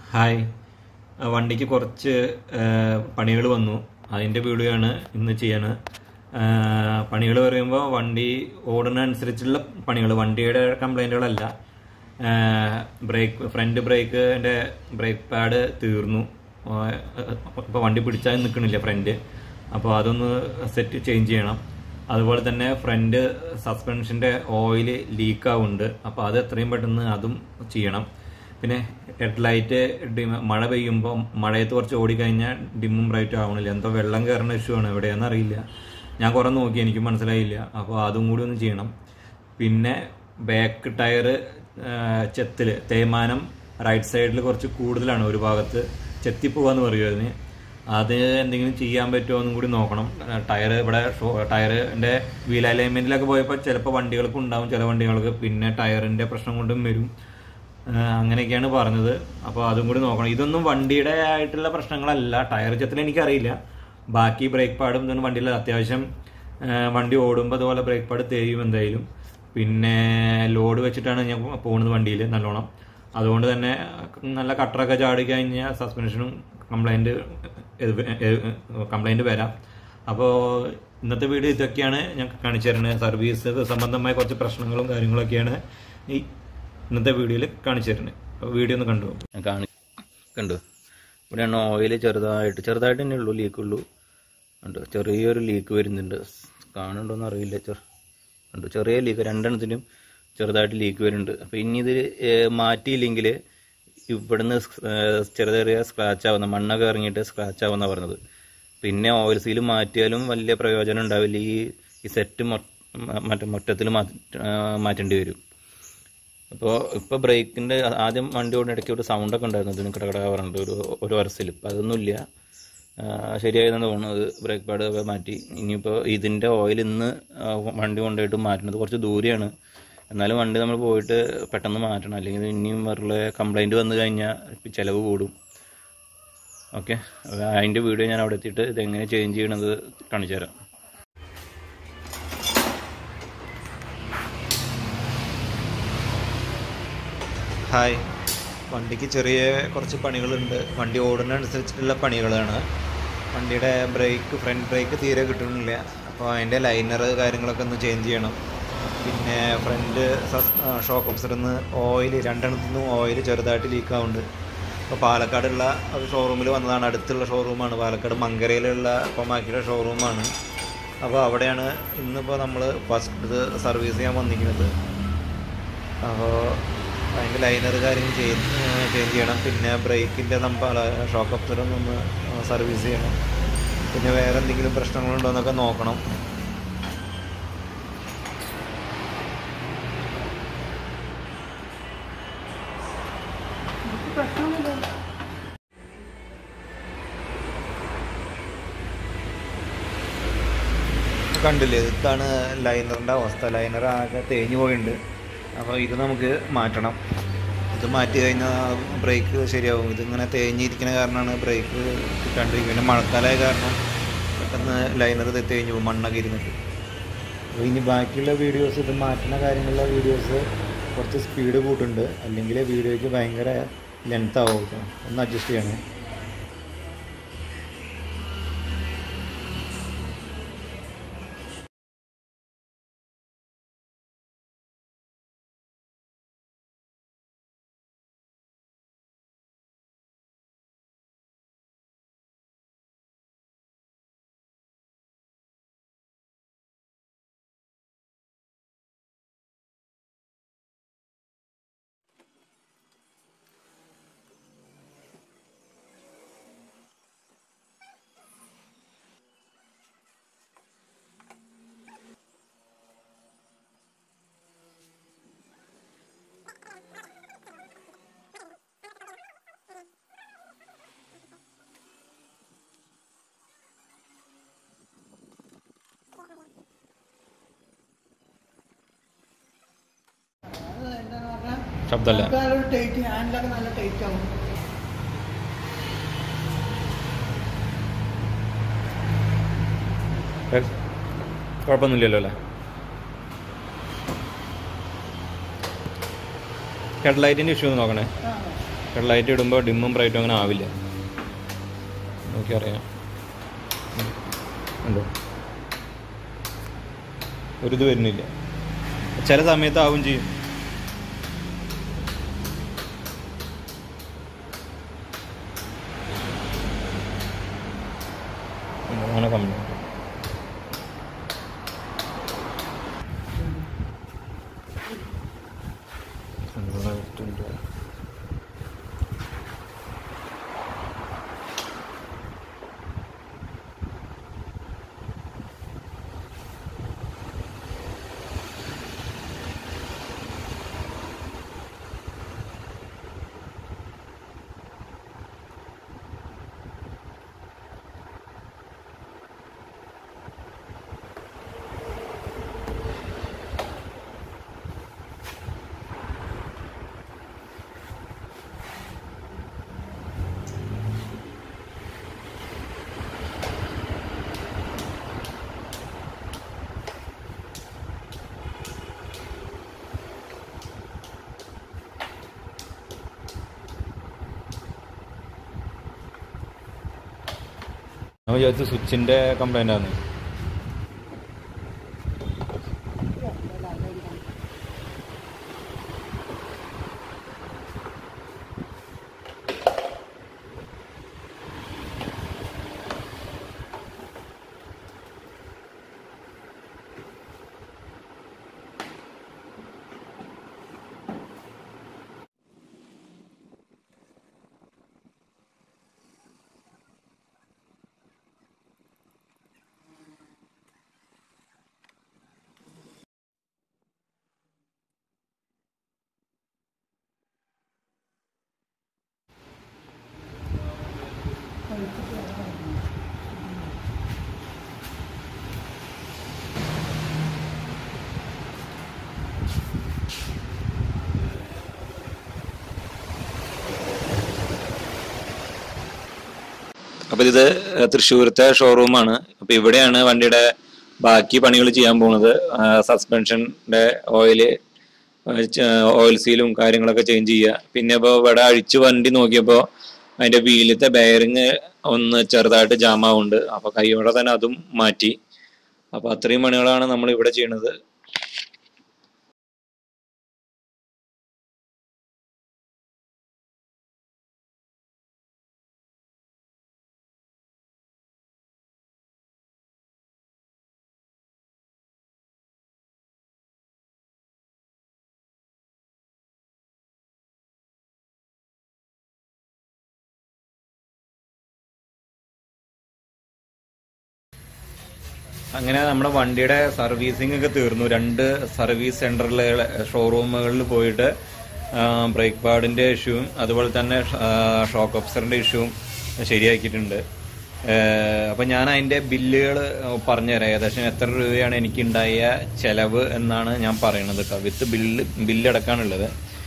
Hi ആ, വണ്ടിക്ക് കുറച്ച് പണികൾ വന്നു അതിൻ്റെ വീഡിയോ ആണ് ഇന്ന് ചെയ്യണത് പണികൾ പറയുമ്പോൾ വണ്ടി ഓടുന്നതനുസരിച്ചുള്ള പണികൾ വണ്ടിയുടെ കംപ്ലൈൻറ്റുകളല്ല ബ്രേക്ക് ഫ്രണ്ട് ബ്രേക്കിൻ്റെ ബ്രേക്ക് പാഡ് തീർന്നു ഇപ്പോൾ വണ്ടി പിടിച്ചാൽ നിൽക്കണില്ല ഫ്രണ്ട് അപ്പോൾ അതൊന്ന് സെറ്റ് ചേഞ്ച് ചെയ്യണം അതുപോലെ തന്നെ ഫ്രണ്ട് സസ്പെൻഷൻ്റെ ഓയിൽ ലീക്ക് ആവുന്നുണ്ട് അപ്പോൾ അത് എത്രയും പെട്ടെന്ന് അതും ചെയ്യണം പിന്നെ ഹെഡ് ലൈറ്റ് ഡിം മഴ പെയ്യുമ്പോൾ മഴയത്ത് കുറച്ച് ഓടിക്കഴിഞ്ഞാൽ ഡിമ്മും ബ്രൈറ്റും ആവണില്ല എന്തോ വെള്ളം കയറുന്ന ഇഷ്യൂ ആണ് എവിടെയാണെന്ന് അറിയില്ല ഞാൻ കുറേ നോക്കി എനിക്ക് മനസ്സിലായില്ല അപ്പോൾ അതും കൂടി ഒന്ന് ചെയ്യണം പിന്നെ ബാക്ക് ടയർ ചെത്തിൽ തേയ്മാനം റൈറ്റ് സൈഡിൽ കുറച്ച് കൂടുതലാണ് ഒരു ഭാഗത്ത് ചെത്തിപ്പോവാന്ന് പറയും അതിന് അത് എന്തെങ്കിലും ചെയ്യാൻ പറ്റുമോ എന്നും കൂടി നോക്കണം ടയർ ഇവിടെ ടയറിന്റെ വീൽ അലൈൻമെന്റിലൊക്കെ പോയപ്പോൾ ചിലപ്പോൾ വണ്ടികൾക്ക് ഉണ്ടാവും ചില വണ്ടികൾക്ക് പിന്നെ ടയറിന്റെ പ്രശ്നം കൊണ്ടും വരും ആ, അങ്ങനെയൊക്കെയാണ് പറഞ്ഞത് അപ്പോൾ അതും കൂടി നോക്കണം ഇതൊന്നും വണ്ടിയുടെ ആയിട്ടുള്ള പ്രശ്നങ്ങളല്ല ടയർ ചെത്തിൽ എനിക്കറിയില്ല ബാക്കി ബ്രേക്ക് പാഡും ഇതൊന്നും വണ്ടിയിൽ അത്യാവശ്യം ആ, വണ്ടി ഓടുമ്പോൾ അതുപോലെ ബ്രേക്ക് പാഡ് തേയും എന്തായാലും പിന്നെ ലോഡ് വെച്ചിട്ടാണ് ഞാൻ പോകുന്നത് വണ്ടിയിൽ നല്ലോണം അതുകൊണ്ട് തന്നെ നല്ല കട്ടറൊക്കെ ചാടി കഴിഞ്ഞാൽ സസ്പെൻഷനും കംപ്ലൈൻറ്റ് കംപ്ലൈൻറ്റ് വരാം അപ്പോൾ ഇന്നത്തെ വീഡിയോ ഇതൊക്കെയാണ് ഞാൻ കാണിച്ചു തരുന്നത് സർവീസ് സംബന്ധമായ കുറച്ച് പ്രശ്നങ്ങളും കാര്യങ്ങളൊക്കെയാണ് ഈ ഇന്നത്തെ വീഡിയോയിൽ കാണിച്ചു തരുന്നത് അപ്പോൾ വീഡിയോ ഒന്ന് കണ്ടു ഞാൻ കാണി കണ്ടു ഇവിടെയാണ് ഓയിൽ ചെറുതായിട്ട് ചെറുതായിട്ട് തന്നെ ഉള്ളൂ ലീക്കുള്ളൂ കണ്ടു ചെറിയൊരു ലീക്ക് വരുന്നുണ്ട് കാണുന്നുണ്ടോന്ന് അറിയില്ല ചെറു കണ്ടു ചെറിയ ലീക്ക് രണ്ടെണ്ണത്തിനും ചെറുതായിട്ട് ലീക്ക് വരുന്നുണ്ട് അപ്പോൾ ഇനി ഇത് ഏഹ്, മാറ്റിയില്ലെങ്കിൽ ഇവിടുന്ന് സ്- ഏഹ്, ചെറിയ ചെറിയ സ്ക്രാച്ച് ആവുന്ന മണ്ണൊക്കെ ഇറങ്ങിയിട്ട് സ്ക്രാച്ച് ആവുന്ന പറഞ്ഞത് പിന്നെ ഓയിൽ സീൽ മാറ്റിയാലും വലിയ പ്രയോജനം ഉണ്ടാവില്ല ഈ ഈ സെറ്റ് മറ്റേ മൊത്തത്തിൽ മാറ്റേണ്ടി വരും അപ്പോൾ ഇപ്പോൾ ബ്രേക്കിൻ്റെ ആദ്യം വണ്ടി ഓടുന്ന ഇടയ്ക്ക് ഒരു സൗണ്ടൊക്കെ ഉണ്ടായിരുന്നു ഇതിന് കിടകട പറഞ്ഞിട്ട് ഒരു ഒരു വർഷത്തിൽ ഇപ്പം അതൊന്നുമില്ല ആ, ശരിയായെന്ന് തോന്നുന്നത് ബ്രേക്ക് പാഡ് ഒക്കെ മാറ്റി ഇനിയിപ്പോൾ ഇതിൻ്റെ ഓയിൽ ഇന്ന് ആ, വണ്ടി കൊണ്ടുപോയിട്ട് മാറ്റുന്നത് കുറച്ച് ദൂരെയാണ് എന്നാലും വണ്ടി നമ്മൾ പോയിട്ട് പെട്ടെന്ന് മാറ്റണം അല്ലെങ്കിൽ ഇനിയും വേറെ കംപ്ലൈൻറ്റ് വന്നു കഴിഞ്ഞാൽ ചിലവ് കൂടും ഓക്കെ അതിൻ്റെ വീഡിയോ ഞാൻ അവിടെ എത്തിയിട്ട് ഇതെങ്ങനെ ചേഞ്ച് ചെയ്യണത് കാണിച്ചു തരാം ഹായ് വണ്ടിക്ക് ചെറിയ കുറച്ച് പണികളുണ്ട് വണ്ടി ഓടുന്നതനുസരിച്ചിട്ടുള്ള പണികളാണ് വണ്ടിയുടെ ബ്രേക്ക് ഫ്രണ്ട് ബ്രേക്ക് തീരെ കിട്ടുന്നില്ല അപ്പോൾ അതിൻ്റെ ലൈനർ കാര്യങ്ങളൊക്കെ ഒന്ന് ചേഞ്ച് ചെയ്യണം പിന്നെ ഫ്രണ്ട് ഷോക്ക് ഓഫീസറിൽ നിന്ന് ഓയിൽ രണ്ടെണ്ണത്തിൽ നിന്നും ഓയിൽ ചെറുതായിട്ട് ലീക്ക് ആവുന്നുണ്ട് അപ്പോൾ പാലക്കാടുള്ള ഒരു ഷോറൂമിൽ വന്നതാണ് അടുത്തുള്ള ഷോറൂമാണ് പാലക്കാട് മങ്കരയിലുള്ള കൊമാക്കിയുടെ ഷോറൂമാണ് അപ്പോൾ അവിടെയാണ് ഇന്നിപ്പോൾ നമ്മൾ ഫസ്റ്റ് ഇത് സർവീസ് ചെയ്യാൻ വന്നിരിക്കുന്നത് അപ്പോൾ അതിൻ്റെ ലൈനർ കാര്യം ചേഞ്ച് ചേഞ്ച് ചെയ്യണം പിന്നെ ബ്രേക്കിൻ്റെ നമ്പർ ഷോക്ക് അപ്സറും ഒന്ന് സർവീസ് ചെയ്യണം പിന്നെ വേറെ എന്തെങ്കിലും പ്രശ്നങ്ങളുണ്ടോ എന്നൊക്കെ നോക്കണം കണ്ടില്ലേ ഇതാണ് ലൈനറിൻ്റെ അവസ്ഥ ലൈനർ ആകെ തേഞ്ഞു പോയിട്ടുണ്ട് അപ്പോൾ ഇത് നമുക്ക് മാറ്റണം ഇത് മാറ്റി കഴിഞ്ഞാൽ ബ്രേക്ക് ശരിയാവും ഇതിങ്ങനെ തേഞ്ഞിരിക്കുന്ന കാരണമാണ് ബ്രേക്ക് കിട്ടാണ്ടിരിക്കുന്നത് പിന്നെ മഴക്കാലമായ കാരണം പെട്ടെന്ന് ലൈനർ തേഞ്ഞു പോകും മണ്ണൊക്കെ ഇരുന്നിട്ട് അപ്പോൾ ഇനി ബാക്കിയുള്ള വീഡിയോസ് ഇത് മാറ്റുന്ന കാര്യങ്ങളുള്ള വീഡിയോസ് കുറച്ച് സ്പീഡ് കൂട്ടുണ്ട് അല്ലെങ്കിൽ വീഡിയോയ്ക്ക് ഭയങ്കര ലെങ്ത് ആവും കേട്ടോ ഒന്ന് അഡ്ജസ്റ്റ് ചെയ്യണേ ശബ്ദമല്ല ടൈറ്റ് ഹാൻഡിലൊക്കെ നല്ല ടൈറ്റ് ആവും കുഴപ്പമൊന്നുമില്ലല്ലോ അല്ലേ ഹെഡ്ലൈറ്റിൻ്റെ ഇഷ്യൂ ഒന്ന് നോക്കണേ ആ ഹെഡ്ലൈറ്റ് ഇടുമ്പോൾ ഡിമ്മും ബ്രൈറ്റും അങ്ങനെ ആവില്ല നോക്കി അറിയാം ഉണ്ടോ ഒരു ഇത് വരുന്നില്ല ചില സമയത്ത് ആവും ചെയ്യും അങ്ങനെ കംപ്ലൈൻറ്റ് ഞാൻ വിചാരിച്ചു സ്വിച്ചിന്റെ കംപ്ലൈന്റ് ആണ് അപ്പൊ ഇത് തൃശ്ശൂരത്തെ ഷോറൂമാണ് അപ്പൊ ഇവിടെയാണ് വണ്ടിയുടെ ബാക്കി പണികൾ ചെയ്യാൻ പോകുന്നത് സസ്പെൻഷന്റെ ഓയില് ഓയിൽ സീലും കാര്യങ്ങളൊക്കെ ചേഞ്ച് ചെയ്യുക പിന്നെ ഇപ്പോൾ ഇവിടെ അഴിച്ച് വണ്ടി നോക്കിയപ്പോൾ അതിന്റെ വീലിലത്തെ ബെയറിങ് ഒന്ന് ചെറുതായിട്ട് ജാം ആവുന്നുണ്ട് അപ്പൊ കൈയോടെ തന്നെ അതും മാറ്റി അപ്പൊ അത്രയും പണികളാണ് നമ്മൾ ഇവിടെ ചെയ്യുന്നത് അങ്ങനെ നമ്മുടെ വണ്ടിയുടെ സർവീസിംഗ് ഒക്കെ തീർന്നു രണ്ട് സർവീസ് സെന്ററിലെ ഷോറൂമുകളിൽ പോയിട്ട് ബ്രേക്ക് പാഡിന്റെ ഇഷ്യൂവും അതുപോലെ തന്നെ ഷോക്ക് ഓഫീസറിന്റെ ഇഷ്യൂവും ശരിയാക്കിയിട്ടുണ്ട് അപ്പൊ ഞാൻ അതിന്റെ ബില്ലുകൾ പറഞ്ഞുതരാം ഏകദേശം എത്ര രൂപയാണ് എനിക്ക് ഉണ്ടായ ചെലവ് എന്നാണ് ഞാൻ പറയുന്നത് കേട്ടോ വിത്ത് ബില്ല് ബില്ലടക്കാനുള്ളത്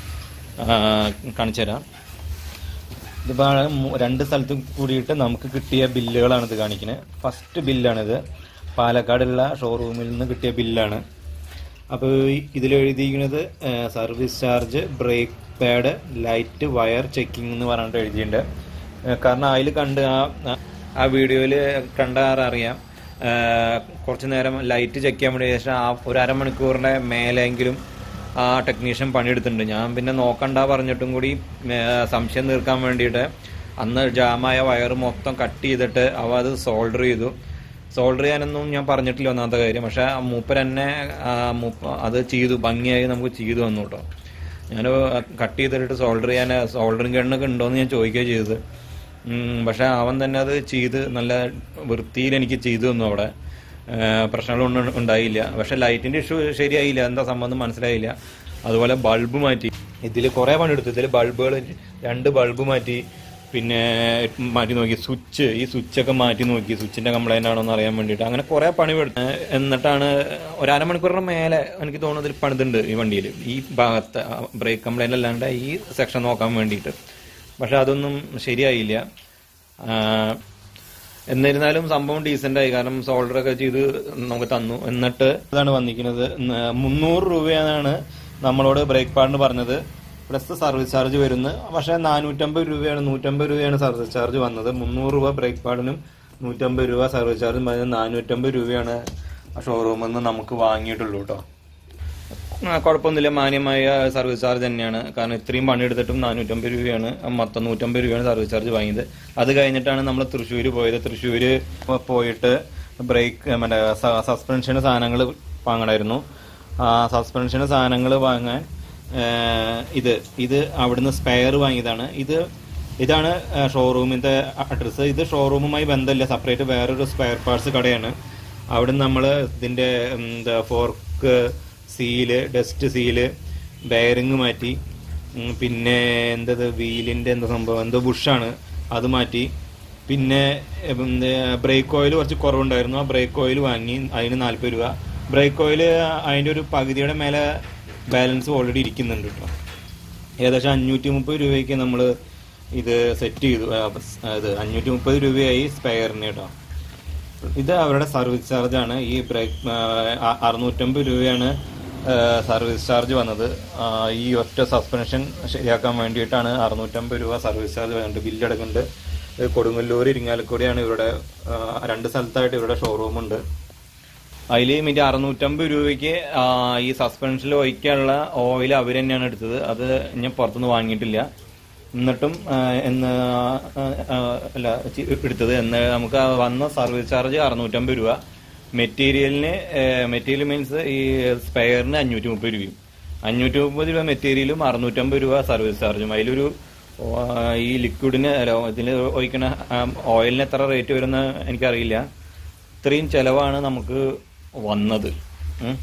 കാണിച്ചു തരാം ഇതിപ്പോ മു- രണ്ട് സ്ഥലത്തും കൂടിയിട്ട് നമുക്ക് കിട്ടിയ ബില്ലുകളാണ് ഇത് കാണിക്കുന്നത് ഫസ്റ്റ് ബില്ലാണിത് പാലക്കാടുള്ള ഷോറൂമിൽ നിന്ന് കിട്ടിയ ബില്ലാണ് അപ്പോൾ ഇതിൽ എഴുതിയിരിക്കുന്നത് service charge brake pad light wire checking എന്ന് പറഞ്ഞിട്ട് എഴുതിയിട്ടുണ്ട് ഏഹ് കാരണം അതിൽ കണ്ട് ആ ആ വീഡിയോയിൽ കണ്ട അറിയാം ഏഹ് കുറച്ച് നേരം ലൈറ്റ് ചെക്ക് ചെയ്യാൻ വേണ്ടി ശേഷം ആ ഒരു അരമണിക്കൂറിന്റെ മേലെങ്കിലും ആ ടെക്നീഷ്യൻ പണിയെടുത്തിട്ടുണ്ട് ഞാൻ പിന്നെ നോക്കണ്ട പറഞ്ഞിട്ടും കൂടി ഏഹ് സംശയം തീർക്കാൻ വേണ്ടിയിട്ട് അന്ന് ജാമായ വയർ മൊത്തം കട്ട് ചെയ്തിട്ട് അവ അത് സോൾഡർ ചെയ്തു സോൾഡർ ചെയ്യാനൊന്നും ഞാൻ പറഞ്ഞിട്ടില്ല ഒന്നാമത്തെ കാര്യം പക്ഷെ ആ മൂപ്പർ തന്നെ ആ മൂപ്പ അത് ചെയ്തു ഭംഗിയായി നമുക്ക് ചെയ്തു വന്നു കേട്ടോ ഞാൻ കട്ട് ചെയ്തിട്ട് സോൾഡർ ചെയ്യാൻ സോൾഡറിങ് ഗണ്ണൊക്കെ ഉണ്ടോയെന്ന് ഞാൻ ചോദിക്കുകയും ചെയ്തത് ഉം, പക്ഷെ അവൻ തന്നെ അത് ചെയ്ത് നല്ല വൃത്തിയിൽ എനിക്ക് ചെയ്തു തന്നു അവിടെ ഏഹ് പ്രശ്നങ്ങളൊന്നും ഉണ്ടായില്ല പക്ഷെ ലൈറ്റിന്റെ ഇഷ്യൂ ശരിയായില്ല എന്താ സംബന്ധം മനസ്സിലായില്ല അതുപോലെ ബൾബ് മാറ്റി ഇതിൽ കുറെ പണിയെടുത്തു ഇതിൽ ബൾബുകൾ രണ്ട് ബൾബ് മാറ്റി പിന്നെ മാറ്റി നോക്കി സ്വിച്ച് ഈ സ്വിച്ചൊക്കെ മാറ്റി നോക്കി സ്വിച്ചിന്റെ കംപ്ലൈന്റ് ആണോ എന്ന് അറിയാൻ വേണ്ടിയിട്ട് അങ്ങനെ കുറെ പണി എടുത്തു എന്നിട്ടാണ് ഒരു അരമണിക്കൂറിന് മേലെ എനിക്ക് തോന്നുന്നത് ഇതിൽ പണിതുണ്ട് ഈ വണ്ടിയിൽ ഈ ഭാഗത്ത് ബ്രേക്ക് കംപ്ലൈന്റ് അല്ലാണ്ട് ഈ സെക്ഷൻ നോക്കാൻ വേണ്ടിയിട്ട് പക്ഷെ അതൊന്നും ശരിയായില്ല ആ, എന്നിരുന്നാലും സംഭവം ഡീസന്റ് ആയി കാരണം സോൾഡർ ഒക്കെ ചെയ്ത് നമുക്ക് തന്നു എന്നിട്ട് ഇതാണ് വന്നിരിക്കുന്നത് ന- മുന്നൂറ് രൂപയാണ് നമ്മളോട് ബ്രേക്ക് പാഡിന് പറഞ്ഞത് പ്ലസ് സർവീസ് ചാർജ് വരുന്നത് പക്ഷേ നാനൂറ്റമ്പത് രൂപയാണ് നൂറ്റമ്പത് രൂപയാണ് സർവീസ് ചാർജ് വന്നത് മുന്നൂറ് രൂപ ബ്രേക്ക് പാഡിനും നൂറ്റമ്പത് രൂപ സർവീസ് ചാർജും പറഞ്ഞത് നാനൂറ്റമ്പത് രൂപയാണ് റൂമിൽ നിന്ന് നമുക്ക് വാങ്ങിയിട്ടുള്ളൂ കേട്ടോ ആ, കുഴപ്പമൊന്നുമില്ല മാന്യമായ സർവീസ് ചാർജ് തന്നെയാണ് കാരണം ഇത്രയും പണിയെടുത്തിട്ടും നാനൂറ്റമ്പത് രൂപയാണ് മൊത്തം നൂറ്റമ്പത് രൂപയാണ് സർവീസ് ചാർജ് വാങ്ങിയത് അത് കഴിഞ്ഞിട്ടാണ് നമ്മൾ തൃശ്ശൂർ പോയത് തൃശ്ശൂർ പോയിട്ട് ബ്രേക്ക് മറ്റേ സസ്പെൻഷന് സാധനങ്ങൾ വാങ്ങണമായിരുന്നു ആ സസ്പെൻഷന് സാധനങ്ങൾ വാങ്ങാൻ ഏ, ഇത് ഇത് അവിടുന്ന് സ്പെയർ വാങ്ങിയതാണ് ഇത് ഇതാണ് ഷോറൂമിന്റെ അഡ്രസ്സ് ഇത് ഷോറൂമുമായി ബന്ധമില്ല സെപ്പറേറ്റ് വേറൊരു സ്പെയർ പാർട്സ് കടയാണ് അവിടെ നമ്മൾ ഇതിന്റെ ഉം, എന്താ fork seal dust seal bearing മാറ്റി ഉം, പിന്നെ എന്തത് വീലിന്റെ എന്താ സംഭവം എന്തോ ബുഷാണ് അത് മാറ്റി പിന്നെ ബ്രേക്ക് ഓയിൽ കുറച്ച് കുറവുണ്ടായിരുന്നു ആ ബ്രേക്ക് ഓയിൽ വാങ്ങി അതിന് നാല്പത് രൂപ ബ്രേക്ക് ഓയിൽ അതിന്റെ ഒരു പകുതിയുടെ മേലെ ബാലൻസ് ഓൾറെഡി ഇരിക്കുന്നുണ്ട് കേട്ടോ ഏകദേശം അഞ്ഞൂറ്റി മുപ്പത് രൂപയ്ക്ക് നമ്മൾ ഇത് സെറ്റ് ചെയ്തു ആ, ഇത് അഞ്ഞൂറ്റി മുപ്പത് രൂപയായി സ്പെയറിന് കേട്ടോ ഇത് അവരുടെ സർവീസ് ചാർജ് ആണ് ഈ ബ്രേക്ക് അറുന്നൂറ്റമ്പത് രൂപയാണ് ആ, സർവീസ് ചാർജ് വന്നത് ആ, ഈ ഒറ്റ സസ്പെൻഷൻ ശരിയാക്കാൻ വേണ്ടിയിട്ടാണ് അറുന്നൂറ്റമ്പത് രൂപ സർവീസ് ചാർജ് വരുന്നുണ്ട് ബില്ലടക്കുന്നുണ്ട് ഇത് കൊടുങ്ങല്ലൂർ ഇരിങ്ങാലക്കുടിയാണ് ഇവരുടെ ആ, രണ്ട് സ്ഥലത്തായിട്ട് ഇവരുടെ ഷോറൂം ഉണ്ട് അതിൽ മറ്റേ അറുന്നൂറ്റമ്പത് രൂപയ്ക്ക് ആ, ഈ സസ്പെൻഷനിൽ ഒഴിക്കാനുള്ള ഓയിൽ അവർ തന്നെയാണ് എടുത്തത് അത് ഞാൻ പുറത്തുനിന്ന് വാങ്ങിയിട്ടില്ല എന്നിട്ടും ആ, എന്ന് ആ, ആ, അല്ല ചി- എടുത്തത് എന്ന് നമുക്ക് ആ വന്ന സർവീസ് ചാർജ് അറുന്നൂറ്റമ്പത് രൂപ മെറ്റീരിയലിന് മെറ്റീരിയൽ മീൻസ് ഈ സ്പെയറിന് അഞ്ഞൂറ്റി മുപ്പത് രൂപയും അഞ്ഞൂറ്റി മുപ്പത് രൂപ മെറ്റീരിയലും അറുന്നൂറ്റമ്പത് രൂപ സർവീസ് ചാർജും അതിലൊരു ആ, ഈ ലിക്വിഡിന് അല്ല ഇതിന് ഒഴിക്കണ ആ, ഓയിലിന് എത്ര റേറ്റ് വരുന്ന എനിക്കറിയില്ല ഇത്രയും ചെലവാണ് നമുക്ക് വന്നത് ഉം.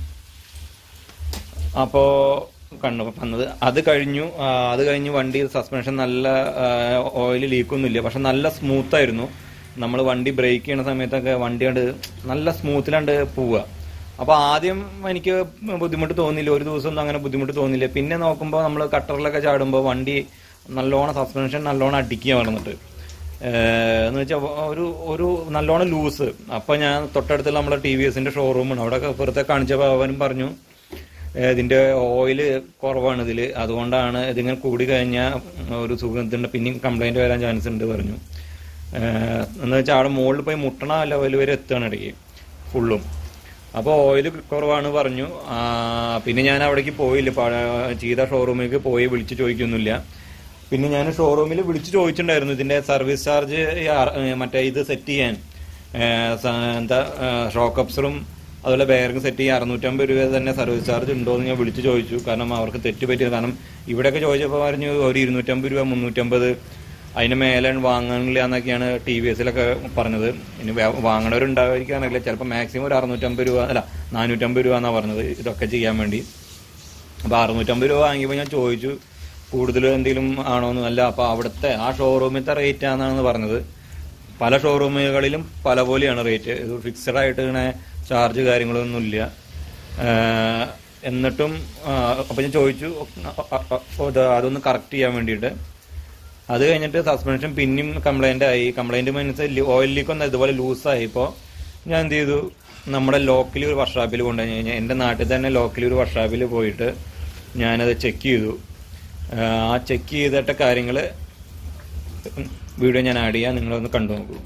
അപ്പോ കണ്ണു വന്നത് അത് കഴിഞ്ഞു ആ, അത് കഴിഞ്ഞ് വണ്ടി സസ്പെൻഷൻ നല്ല ഓയിൽ ലീക്കൊന്നുമില്ല പക്ഷെ നല്ല സ്മൂത്ത് ആയിരുന്നു നമ്മൾ വണ്ടി ബ്രേക്ക് ചെയ്യുന്ന സമയത്തൊക്കെ വണ്ടി കണ്ട് നല്ല സ്മൂത്തിലാണ്ട് പോവുക അപ്പൊ ആദ്യം എനിക്ക് ബുദ്ധിമുട്ട് തോന്നിയില്ല ഒരു ദിവസം ഒന്നും അങ്ങനെ ബുദ്ധിമുട്ട് തോന്നിയില്ല പിന്നെ നോക്കുമ്പോൾ നമ്മൾ കട്ടറിലൊക്കെ ചാടുമ്പോൾ വണ്ടി നല്ലോണം സസ്പെൻഷൻ നല്ലോണം അടിക്കുക വന്നിട്ട് ഏഹ് എന്ന് വെച്ചാൽ ഒരു ഒരു നല്ലോണം ലൂസ് അപ്പൊ ഞാൻ തൊട്ടടുത്തുള്ള നമ്മളെ ടി വി എസിന്റെ ഷോറൂമാണ് അവിടെ പുറത്തെ കാണിച്ചപ്പോൾ അവനും പറഞ്ഞു ഏഹ് ഇതിന്റെ ഓയിൽ കുറവാണ് ഇതിൽ അതുകൊണ്ടാണ് ഇതിങ്ങനെ കൂടി കഴിഞ്ഞാൽ ഒരു സുഖത്തിന്റെ പിന്നെയും കംപ്ലൈന്റ് വരാൻ ചാൻസ് ഉണ്ട് പറഞ്ഞു ഏഹ് എന്ന് വെച്ചാൽ അവിടെ മുകളിൽ പോയി മുട്ടണ ലെവൽ വരെ എത്തുകയാണ് ഇടയ്ക്ക് ഫുള്ളും അപ്പോൾ ഓയിൽ കുറവാണ് പറഞ്ഞു ആ, പിന്നെ ഞാൻ അവിടേക്ക് പോയില്ല പഴ- ചെയ്ത ഷോറൂമിലേക്ക് പോയി വിളിച്ച് ചോദിക്കൊന്നുമില്ല പിന്നെ ഞാൻ ഷോറൂമിൽ വിളിച്ച് ചോദിച്ചിട്ടുണ്ടായിരുന്നു ഇതിന്റെ സർവീസ് ചാർജ് മറ്റേ ഇത് സെറ്റ് ചെയ്യാൻ ഏ, സ- എന്താ ഷോക്ക് അപ്സറും അതുപോലെ ബെയറിംഗ് സെറ്റ് ചെയ്യാൻ അറുന്നൂറ്റമ്പത് രൂപ തന്നെ സർവീസ് ചാർജ് ഉണ്ടോ എന്ന് ഞാൻ വിളിച്ച് ചോദിച്ചു കാരണം അവർക്ക് തെറ്റ് പറ്റിയത് കാരണം ഇവിടെയൊക്കെ ചോദിച്ചപ്പോൾ പറഞ്ഞു ഒരു ഇരുന്നൂറ്റമ്പത് രൂപ മുന്നൂറ്റമ്പത് അതിന് മേലെ വാങ്ങാനില്ല എന്നൊക്കെയാണ് ടി വി എസിലൊക്കെ പറഞ്ഞത് ഇനി വേ- വാങ്ങണവരുണ്ടാവാതിരിക്കാനറിയില്ല ചിലപ്പോൾ മാക്സിമം ഒരു അറുന്നൂറ്റമ്പത് രൂപ അല്ല നാനൂറ്റമ്പത് രൂപ എന്നാണ് പറഞ്ഞത് ഇതൊക്കെ ചെയ്യാൻ വേണ്ടി അപ്പൊ അറുന്നൂറ്റമ്പത് രൂപ വാങ്ങിയപ്പോൾ ഞാൻ ചോദിച്ചു കൂടുതൽ എന്തെങ്കിലും ആണോന്ന് അല്ല അപ്പൊ അവിടുത്തെ ആ ഷോറൂമിലത്തെ റേറ്റ് ആണെന്നാണ് പറഞ്ഞത് പല ഷോറൂമുകളിലും പല പോലെയാണ് റേറ്റ് ഇത് ഫിക്സഡ് ആയിട്ട് ഇങ്ങനെ ചാർജ് കാര്യങ്ങളൊന്നും ഇല്ല ഏഹ് എന്നിട്ടും ആ, അപ്പൊ ഞാൻ ചോദിച്ചു അ- അ- അ- ഇത് അതൊന്ന് കറക്റ്റ് ചെയ്യാൻ വേണ്ടിയിട്ട് അത് കഴിഞ്ഞിട്ട് സസ്പെൻഷൻ പിന്നെയും കംപ്ലൈന്റ് ആയി കംപ്ലൈന്റ് മീൻസ് ഓയിൽ ലീക്ക് ഒന്ന് ഇതുപോലെ ലൂസായി ഇപ്പോൾ ഞാൻ എന്ത് ചെയ്തു നമ്മുടെ ലോക്കലി ഒരു വർക്ക്ഷോപ്പിൽ കൊണ്ടുപോയി കഴിഞ്ഞാൽ എൻ്റെ നാട്ടിൽ തന്നെ ലോക്കലി ഒരു വർക്ക്ഷോപ്പിൽ പോയിട്ട് ഞാനത് ചെക്ക് ചെയ്തു ആ, ആ ചെക്ക് ചെയ്തിട്ട കാര്യങ്ങൾ വീഡിയോ ഞാൻ ആഡ് ചെയ്യാം നിങ്ങളൊന്ന് കണ്ടു നോക്കൂ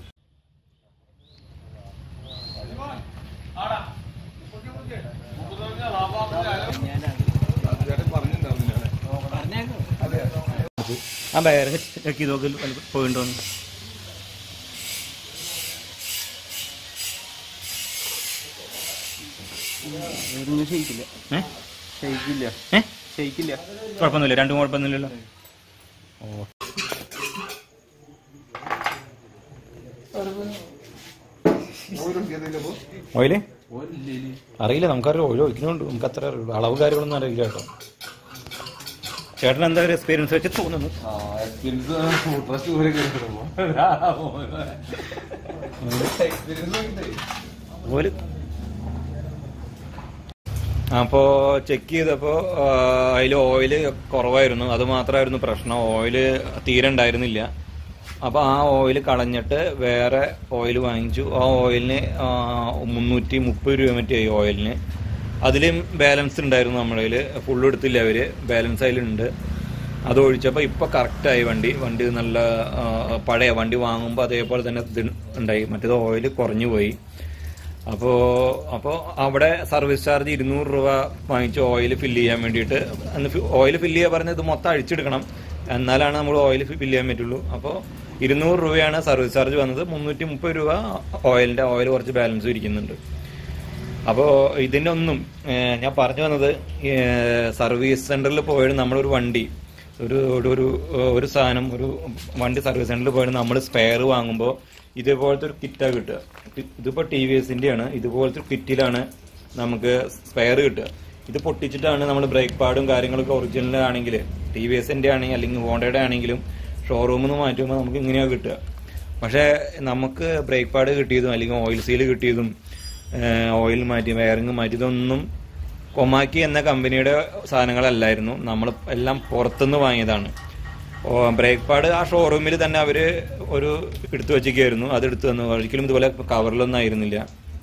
ആ ബയറിങ് ചെക്ക് ചെയ്ത് നോക്കി പോയിണ്ടോന്ന് ഇതൊന്നും ഷെയ്ക്കില്ല ഏഹ് ഷെയ്ക്കില്ല ഏഹ് ഷെയ്ക്കില്ല കുഴപ്പമൊന്നുമില്ല രണ്ടും കുഴപ്പമൊന്നുമില്ലല്ലോ ഓ ഓയില് അറിയില്ല നമുക്കറിയാം ഓയിൽ ഒഴിക്കുന്നുണ്ട് നമുക്ക് അത്ര അറിയുള്ളൂ അളവ് കാര്യങ്ങളൊന്നും അറിയില്ല കേട്ടോ ചേട്ടൻ എന്താ ഒരു എക്സ്പീരിയൻസ് വെച്ച് തോന്നുന്നു ഓല് അപ്പോ ചെക്ക് ചെയ്തപ്പോ അതിൽ ഓയില് കുറവായിരുന്നു അത് മാത്രമായിരുന്നു പ്രശ്നം ഓയില് തീരെ ഉണ്ടായിരുന്നില്ല അപ്പൊ ആ ഓയിൽ കളഞ്ഞിട്ട് വേറെ ഓയിൽ വാങ്ങിച്ചു ആ ഓയിലിന് ആ, മുന്നൂറ്റി മുപ്പത് രൂപ മറ്റേ ഈ ഓയിലിന് അതിലും ബാലൻസ് ഉണ്ടായിരുന്നു നമ്മുടെ കയ്യിൽ ഫുള്ള് എടുത്തില്ല അവര് ബാലൻസ് അതിലുണ്ട് അത് ഒഴിച്ചപ്പോൾ ഇപ്പോൾ കറക്റ്റായി വണ്ടി വണ്ടി നല്ല ആ, പഴയ വണ്ടി വാങ്ങുമ്പോൾ അതേപോലെ തന്നെ ഇത് ഉണ്ടായി മറ്റേത് ഓയിൽ കുറഞ്ഞു പോയി അപ്പോൾ അപ്പോൾ അവിടെ സർവീസ് ചാർജ് ഇരുന്നൂറ് രൂപ വാങ്ങിച്ച് ഓയിൽ ഫില്ല് ചെയ്യാൻ വേണ്ടിയിട്ട് അന്ന് ഓയിൽ ഫില്ല് ചെയ്യാൻ പറഞ്ഞത് ഇത് മൊത്തം അഴിച്ചെടുക്കണം എന്നാലാണ് നമ്മൾ ഓയിൽ ഫില്ല് ചെയ്യാൻ പറ്റുള്ളൂ അപ്പോൾ ഇരുന്നൂറ് രൂപയാണ് സർവീസ് ചാർജ് വന്നത് മുന്നൂറ്റി മുപ്പത് രൂപ ഓയിലിൻ്റെ ഓയിൽ കുറച്ച് ബാലൻസ് ഇരിക്കുന്നുണ്ട് അപ്പോൾ ഇതിൻ്റെ ഒന്നും ഏഹ്, ഞാൻ പറഞ്ഞു വന്നത് ഏഹ്, സർവീസ് സെന്ററിൽ പോയിട്ട് നമ്മളൊരു വണ്ടി ഒരു ഒരു ഒരു ഒരു സാധനം ഒരു വണ്ടി സർവീസ് സെന്ററിൽ പോയിട്ട് നമ്മൾ സ്പെയർ വാങ്ങുമ്പോൾ ഇതുപോലത്തെ ഒരു കിറ്റാണ് കിട്ടുക ഇത് ഇതിപ്പോൾ ടി വി എസിൻ്റെ ആണ് ഇതുപോലത്തെ ഒരു കിറ്റിലാണ് നമുക്ക് സ്പെയർ കിട്ടുക ഇത് പൊട്ടിച്ചിട്ടാണ് നമ്മൾ ബ്രേക്ക് പാഡും കാര്യങ്ങളൊക്കെ ഒറിജിനൽ ആണെങ്കിൽ ടി വി എസിൻ്റെ ആണെങ്കിൽ അല്ലെങ്കിൽ ഹോണ്ടയുടെ ആണെങ്കിലും ഷോറൂമിൽ നിന്ന് മാറ്റുമ്പോൾ നമുക്ക് ഇങ്ങനെയാണ് കിട്ടുക പക്ഷേ നമുക്ക് ബ്രേക്ക് പാഡ് കിട്ടിയതും അല്ലെങ്കിൽ ഓയിൽ സീൽ കിട്ടിയതും ഓയിൽ മാറ്റി വയറിങ് മാറ്റി ഇതൊന്നും കൊമാക്കി എന്ന കമ്പനിയുടെ സാധനങ്ങളല്ലായിരുന്നു നമ്മൾ എല്ലാം പുറത്തുനിന്ന് വാങ്ങിയതാണ് ഓ, ബ്രേക്ക് പാഡ് ആ ഷോറൂമിൽ തന്നെ അവർ ഒരു എടുത്തു വെച്ചിരിക്കുകയായിരുന്നു അത് എടുത്തു തന്നു ഒരിക്കലും ഇതുപോലെ കവറിലൊന്നും ആയിരുന്നില്ല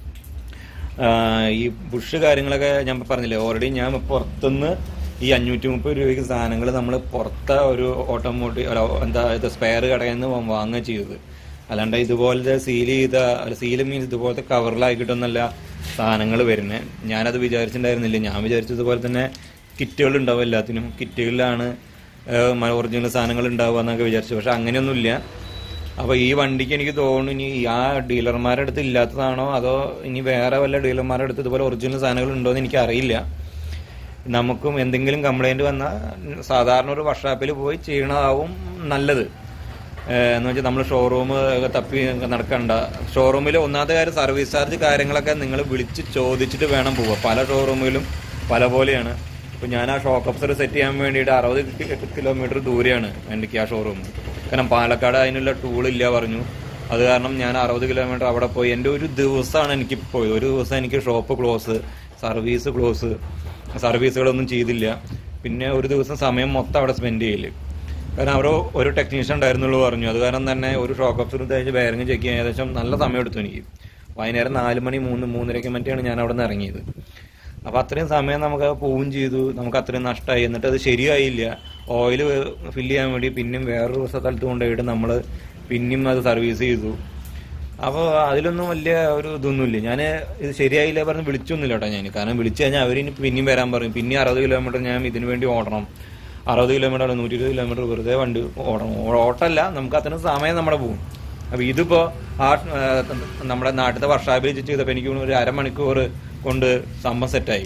ആ, ഈ ബുഷ് കാര്യങ്ങളൊക്കെ ഞാൻ പറഞ്ഞില്ലേ ഓൾറെഡി ഞാൻ പുറത്തുനിന്ന് ഈ അഞ്ഞൂറ്റി മുപ്പത് രൂപയ്ക്ക് സാധനങ്ങൾ നമ്മൾ പുറത്തെ ഒരു ഓട്ടോമോട്ടീവ് അല്ല എന്താ ഇത് സ്പെയർ കടയിൽ നിന്ന് വാങ്ങുക ചെയ്തത് അല്ലാണ്ട് ഇതുപോലത്തെ സീൽ ചെയ്ത സീൽ മീൻസ് ഇതുപോലത്തെ കവറിലായിക്കിട്ടൊന്നല്ല സാധനങ്ങൾ വരുന്നത് ഞാനത് വിചാരിച്ചിട്ടുണ്ടായിരുന്നില്ല ഞാൻ വിചാരിച്ചതുപോലെ തന്നെ കിറ്റുകൾ ഉണ്ടാവും എല്ലാത്തിനും കിറ്റുകളിലാണ് ഒറിജിനൽ സാധനങ്ങൾ ഉണ്ടാവുക എന്നൊക്കെ വിചാരിച്ചു പക്ഷെ അങ്ങനെയൊന്നുമില്ല അപ്പൊ ഈ വണ്ടിക്ക് എനിക്ക് തോന്നുന്നു ഇനി ആ ഡീലർമാരുടെ അടുത്ത് ഇല്ലാത്തതാണോ അതോ ഇനി വേറെ വല്ല ഡീലർമാരുടെ അടുത്ത് ഇതുപോലെ ഒറിജിനൽ സാധനങ്ങൾ ഉണ്ടോ എന്ന് എനിക്ക് അറിയില്ല നമുക്കും എന്തെങ്കിലും കംപ്ലൈന്റ് വന്നാൽ സാധാരണ ഒരു വർക്ക്ഷോപ്പിൽ പോയി ചെയ്യണതാവും നല്ലത് ഏഹ് എന്ന് വെച്ചാൽ നമ്മൾ ഷോറൂം തപ്പി നടക്കണ്ട ഷോറൂമിൽ ഒന്നാമത്തെ കാര്യം സർവീസ് ചാർജ് കാര്യങ്ങളൊക്കെ നിങ്ങൾ വിളിച്ച് ചോദിച്ചിട്ട് വേണം പോവുക പല ഷോറൂമിലും പല പോലെയാണ് ഇപ്പൊ ഞാൻ ആ ഷോക്ക് അപ്സർ സെറ്റ് ചെയ്യാൻ വേണ്ടിയിട്ട് അറുപത് കിലോമീറ്റർ ദൂരെയാണ് എനിക്ക് ആ ഷോറൂം കാരണം പാലക്കാട് അതിനുള്ള ടൂൾ ഇല്ല പറഞ്ഞു അത് കാരണം ഞാൻ അറുപത് കിലോമീറ്റർ അവിടെ പോയി എൻ്റെ ഒരു ദിവസമാണ് എനിക്ക് പോയത് ഒരു ദിവസം എനിക്ക് ഷോപ്പ് ക്ലോസ് സർവീസ് ക്ലോസ് സർവീസുകളൊന്നും ചെയ്തില്ല പിന്നെ ഒരു ദിവസം സമയം മൊത്തം അവിടെ സ്പെൻഡ് ചെയ്യില്ല കാരണം അവർ ഒരു ടെക്നീഷ്യൻ ഉണ്ടായിരുന്നുള്ളൂ പറഞ്ഞു അത് കാരണം തന്നെ ഒരു ഷോക്ക് ഓപ്സർ തേച്ച് ബെയറിങ് ചെക്ക് ചെയ്യാൻ ഏകദേശം നല്ല സമയം എടുത്തു എനിക്ക് വൈകുന്നേരം നാല് മണി മൂന്ന് മൂന്നരയ്ക്ക് മറ്റാണ് ഞാൻ അവിടെ നിന്ന് ഇറങ്ങിയത് അപ്പൊ അത്രയും സമയം നമുക്ക് അത് പോവും ചെയ്തു നമുക്ക് അത്രയും നഷ്ടമായി എന്നിട്ട് അത് ശരിയായില്ല ഓയിൽ ഫില്ല് ചെയ്യാൻ വേണ്ടി പിന്നെയും വേറൊരു സ്ഥലത്ത് കൊണ്ടുപോയിട്ട് നമ്മൾ പിന്നെയും അത് സർവീസ് ചെയ്തു അപ്പോൾ അതിലൊന്നും വലിയ ഒരു ഇതൊന്നുമില്ല ഞാൻ ഇത് ശരിയായില്ല പറഞ്ഞ് വിളിച്ചൊന്നുമില്ല കേട്ടോ ഞാൻ കാരണം വിളിച്ചു കഴിഞ്ഞാൽ അവരിനി പിന്നെയും വരാൻ പറയും പിന്നെ അറുപത് കിലോമീറ്റർ ഞാൻ ഇതിനു വേണ്ടി ഓടണം അറുപത് കിലോമീറ്റർ അല്ല നൂറ്റി ഇരുപത് കിലോമീറ്റർ വെറുതെ വണ്ടി ഓടണം ഓ- ഓട്ടമല്ല നമുക്ക് അത്രയും സമയം നമ്മുടെ പോകും അപ്പൊ ഇതിപ്പോ ആ ആ, നമ്മുടെ നാട്ടിലത്തെ വർഷാപ്പിൽ ചെയ്തപ്പോൾ എനിക്ക് തോന്നുന്നു ഒരു അരമണിക്കൂർ കൊണ്ട് സംഭവം സെറ്റായി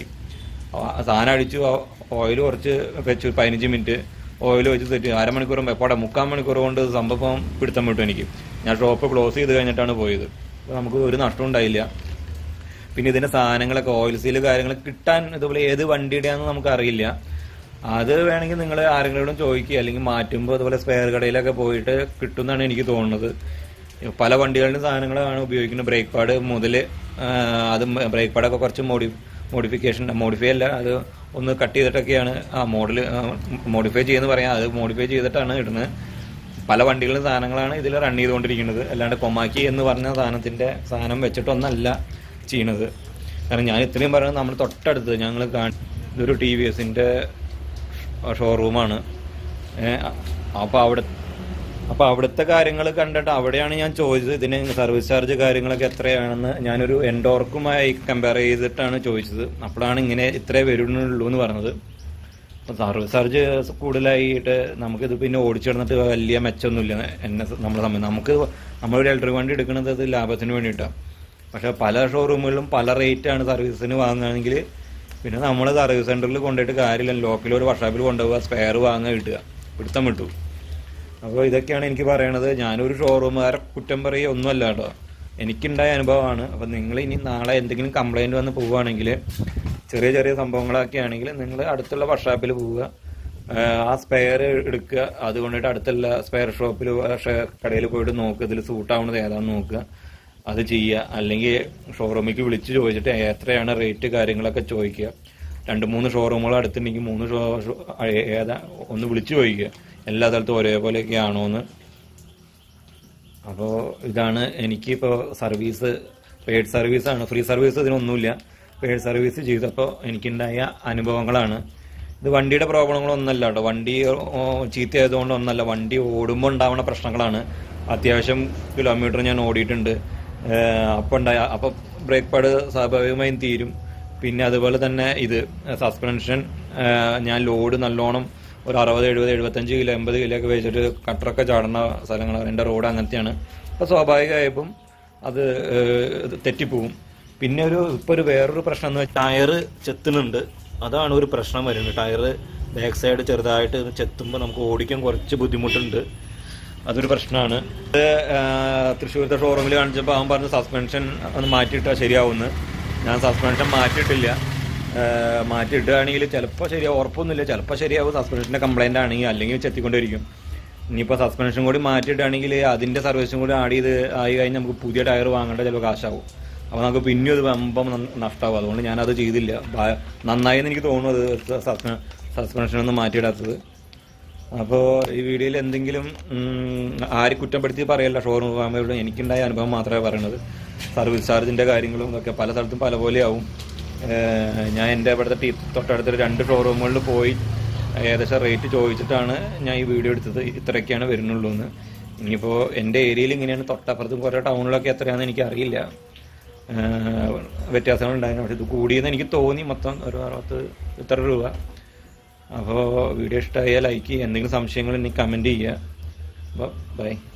സാധനം അടിച്ചു ഓയിൽ കുറച്ച് വെച്ചു ഒരു പതിനഞ്ച് മിനിറ്റ് ഓയിൽ വെച്ച് സെറ്റ് ചെയ്തു. അരമണിക്കൂർ പോട്ടെ മുക്കാൽ മണിക്കൂർ കൊണ്ട് സംഭവം പിടുത്തം വിട്ടു എനിക്ക് ഞാൻ ഷോപ്പ് ക്ലോസ് ചെയ്ത് കഴിഞ്ഞിട്ടാണ് പോയത് അപ്പൊ നമുക്ക് ഒരു നഷ്ടം ഉണ്ടായില്ല പിന്നെ ഇതിന്റെ സാധനങ്ങളൊക്കെ ഓയിൽ സീൽ കാര്യങ്ങൾ കിട്ടാൻ ഇതുപോലെ ഏത് വണ്ടിയുടെയാണെന്ന് നമുക്ക് അറിയില്ല അത് വേണമെങ്കിൽ നിങ്ങൾ ആരെങ്കിലും ചോദിക്കുക അല്ലെങ്കിൽ മാറ്റുമ്പോൾ അതുപോലെ സ്പെയർ കടയിലൊക്കെ പോയിട്ട് കിട്ടുമെന്നാണ് എനിക്ക് തോന്നുന്നത് പല വണ്ടികളുടെ സാധനങ്ങളാണ് ഉപയോഗിക്കുന്നത് ബ്രേക്ക് പാഡ് മുതൽ അത് ബ്രേക്ക് പാഡൊക്കെ കുറച്ച് മോഡി മോഡിഫിക്കേഷൻ മോഡിഫൈ അല്ല അത് ഒന്ന് കട്ട് ചെയ്തിട്ടൊക്കെയാണ് ആ മോഡൽ മോഡിഫൈ ചെയ്യുന്ന പറയാം അത് മോഡിഫൈ ചെയ്തിട്ടാണ് ഇടുന്നത് പല വണ്ടികളും സാധനങ്ങളാണ് ഇതിൽ റൺ ചെയ്തുകൊണ്ടിരിക്കുന്നത് അല്ലാണ്ട് കൊമാക്കി എന്ന് പറഞ്ഞ സാധനത്തിന്റെ സാധനം വെച്ചിട്ടൊന്നല്ല ചെയ്യണത് കാരണം ഞാൻ ഇത്രയും പറയുന്നത് നമ്മൾ തൊട്ടടുത്ത് ഞങ്ങൾ ഇതൊരു ടി വി എസിന്റെ ഷോറൂമാണ് അപ്പോൾ അവിടെ അപ്പോൾ അവിടുത്തെ കാര്യങ്ങൾ കണ്ടിട്ട് അവിടെയാണ് ഞാൻ ചോദിച്ചത് ഇതിന് സർവീസ് ചാർജ് കാര്യങ്ങളൊക്കെ എത്രയാണെന്ന് ഞാനൊരു എൻഡോർക്കുമായി കമ്പയർ ചെയ്തിട്ടാണ് ചോദിച്ചത് അപ്പോഴാണ് ഇങ്ങനെ ഇത്രേ വരുന്നുള്ളൂ എന്ന് പറഞ്ഞത് അപ്പോൾ സർവീസ് ചാർജ് കൂടുതലായിട്ട് നമുക്കിത് പിന്നെ ഓടിച്ചിടന്നിട്ട് വലിയ മെച്ചമൊന്നുമില്ല എന്നെ സ- നമ്മളെ സംബന്ധിച്ച് നമുക്ക് നമ്മളൊരു ഇലക്ട്രിക് വണ്ടി എടുക്കുന്നത് അത് ലാഭത്തിന് വേണ്ടിയിട്ടാണ് പക്ഷെ പല ഷോറൂമുകളിലും പല റേറ്റാണ് സർവീസിന് വാങ്ങുകയാണെങ്കിൽ പിന്നെ നമ്മൾ സർവീസ് സെന്ററിൽ കൊണ്ടുപോയിട്ട് കാര്യമില്ല ലോക്കൽ ഒരു വർഷാപ്പിൽ കൊണ്ടുപോകുക സ്പെയർ വാങ്ങുക കിട്ടുക പിടുത്തം വിട്ടു അപ്പോൾ ഇതൊക്കെയാണ് എനിക്ക് പറയണത് ഞാനൊരു ഷോറൂമുകാരെ കുറ്റം പറയുക ഒന്നുമല്ല കേട്ടോ എനിക്കുണ്ടായ അനുഭവമാണ് അപ്പം നിങ്ങൾ ഇനി നാളെ എന്തെങ്കിലും കംപ്ലൈൻറ്റ് വന്ന് പോവുകയാണെങ്കിൽ ചെറിയ ചെറിയ സംഭവങ്ങളൊക്കെ ആണെങ്കിൽ നിങ്ങൾ അടുത്തുള്ള വർക്ക്ഷോപ്പിൽ പോവുക ആഹ് ആ സ്പെയർ എടുക്കുക അത് കൊണ്ടിട്ട് അടുത്തുള്ള സ്പെയർ ഷോപ്പിൽ കടയിൽ പോയിട്ട് നോക്കുക ഇതിൽ സൂട്ടാവുന്നത് ഏതാണെന്ന് നോക്കുക അത് ചെയ്യുക അല്ലെങ്കിൽ ഷോറൂമിലേക്ക് വിളിച്ച് ചോദിച്ചിട്ട് എത്രയാണ് റേറ്റ് കാര്യങ്ങളൊക്കെ ചോദിക്കുക രണ്ട് മൂന്ന് ഷോറൂമുകൾ അടുത്തുണ്ടെങ്കിൽ മൂന്ന് ഷോ ഷോ- ഏതാ ഒന്ന് വിളിച്ചു ചോദിക്കുക എല്ലാ സ്ഥലത്തും ഒരേപോലെയൊക്കെ ആണോ എന്ന് അപ്പോൾ ഇതാണ് എനിക്കിപ്പോൾ സർവീസ് പെയ്ഡ് സർവീസാണ് ഫ്രീ സർവീസ് ഇതിനൊന്നുമില്ല പെയ്ഡ് സർവീസ് ചെയ്തപ്പോൾ എനിക്കുണ്ടായ അനുഭവങ്ങളാണ് ഇത് വണ്ടിയുടെ പ്രോബ്ലങ്ങളൊന്നല്ല കേട്ടോ വണ്ടി ഓ, ചീത്തയായതുകൊണ്ട് ഒന്നല്ല വണ്ടി ഓടുമ്പോൾ ഉണ്ടാവുന്ന പ്രശ്നങ്ങളാണ് അത്യാവശ്യം കിലോമീറ്റർ ഞാൻ ഓടിയിട്ടുണ്ട് അപ്പം ഉണ്ടായ അപ്പം ബ്രേക്ക് പാഡ് സ്വാഭാവികമായും തീരും പിന്നെ അതുപോലെ തന്നെ ഇത് സസ്പെൻഷൻ ഞാൻ ലോഡ് നല്ലോണം ഒരു അറുപത് എഴുപത് എഴുപത്തഞ്ച് കിലോ എൺപത് കിലോ ഒക്കെ വെച്ചിട്ട് കട്ടറൊക്കെ ചാടുന്ന സ്ഥലങ്ങളാണ് എൻ്റെ റോഡ് അങ്ങനത്തെയാണ് അപ്പോൾ സ്വാഭാവികമായപ്പം അത് ഏഹ്, ഇത് തെറ്റിപ്പോവും പിന്നെ ഒരു ഇപ്പൊ ഒരു വേറൊരു പ്രശ്നം എന്ന് വെച്ചാൽ ടയർ ചെത്തുന്നുണ്ട് അതാണ് ഒരു പ്രശ്നം വരുന്നത് ടയർ ബാക്ക് സൈഡ് ചെറുതായിട്ട് ചെത്തുമ്പോൾ നമുക്ക് ഓടിക്കാൻ കുറച്ച് ബുദ്ധിമുട്ടുണ്ട് അതൊരു പ്രശ്നമാണ് ഇത് ഏഹ്, തൃശ്ശൂരത്തെ ഷോറൂമിൽ കാണിച്ചപ്പോൾ അവൻ പറഞ്ഞ സസ്പെൻഷൻ ഒന്ന് മാറ്റിയിട്ടാൽ ശരിയാവുമെന്ന് ഞാൻ സസ്പെൻഷൻ മാറ്റിയിട്ടില്ല ഏഹ്, മാറ്റിയിടുകയാണെങ്കിൽ ചിലപ്പോൾ ശരിയാവും ഉറപ്പൊന്നുമില്ല ചിലപ്പോൾ ശരിയാവും സസ്പെൻഷൻ്റെ കംപ്ലൈൻ്റ് ആണെങ്കിൽ അല്ലെങ്കിൽ ചെത്തിക്കൊണ്ടിരിക്കും ഇനിയിപ്പോൾ സസ്പെൻഷൻ കൂടി മാറ്റിയിട്ടാണെങ്കിൽ അതിൻ്റെ സർവീസും കൂടി ആഡ് ചെയ്ത് ആയി കഴിഞ്ഞാൽ നമുക്ക് പുതിയ ടയർ വാങ്ങേണ്ട ചിലപ്പോൾ കാശാവും അപ്പോൾ നമുക്ക് പിന്നെയും അത് വമ്പം നഷ്ടമാവും അതുകൊണ്ട് ഞാനത് ചെയ്തില്ല ഭ- നന്നായി എന്ന് എനിക്ക് തോന്നുന്നു അത് സസ്പെൻഷൻ ഒന്നും മാറ്റിയിടാത്തത് അപ്പോൾ ഈ വീഡിയോയിൽ എന്തെങ്കിലും ഉം, ആര് കുറ്റപ്പെടുത്തി പറയല്ല ഷോറൂം ഫാമിലിയോട് എനിക്കുണ്ടായ അനുഭവം മാത്രമേ പറയണത് സർവീസ് ചാർജിൻ്റെ കാര്യങ്ങളും ഇതൊക്കെ പല സ്ഥലത്തും പല പോലെയാവും ഏഹ്, ഞാൻ എൻ്റെ ഇവിടുത്തെ ടീ തൊട്ടടുത്തൊരു രണ്ട് ഷോറൂമുകളിൽ പോയി ഏകദേശം റേറ്റ് ചോദിച്ചിട്ടാണ് ഞാൻ ഈ വീഡിയോ എടുത്തത് ഇത്രയൊക്കെയാണ് വരുന്നുള്ളൂ എന്ന് ഇനിയിപ്പോൾ എൻ്റെ ഏരിയയിൽ ഇങ്ങനെയാണ് തൊട്ടപ്പുറത്തും കുറേ ടൗണിലൊക്കെ എത്രയാണെന്ന് എനിക്കറിയില്ല ഏഹ്, വ്യത്യാസങ്ങളുണ്ടായിരുന്നു പക്ഷെ ഇത് കൂടിയെന്ന് എനിക്ക് തോന്നി മൊത്തം ഒരു അറുപത്ത് ഇത്ര രൂപ അപ്പോൾ വീഡിയോ ഇഷ്ടമായാൽ ലൈക്ക് ചെയ്യുക എന്തെങ്കിലും സംശയങ്ങൾ എനിക്ക് കമൻറ്റ് ചെയ്യുക അപ്പോൾ ബൈ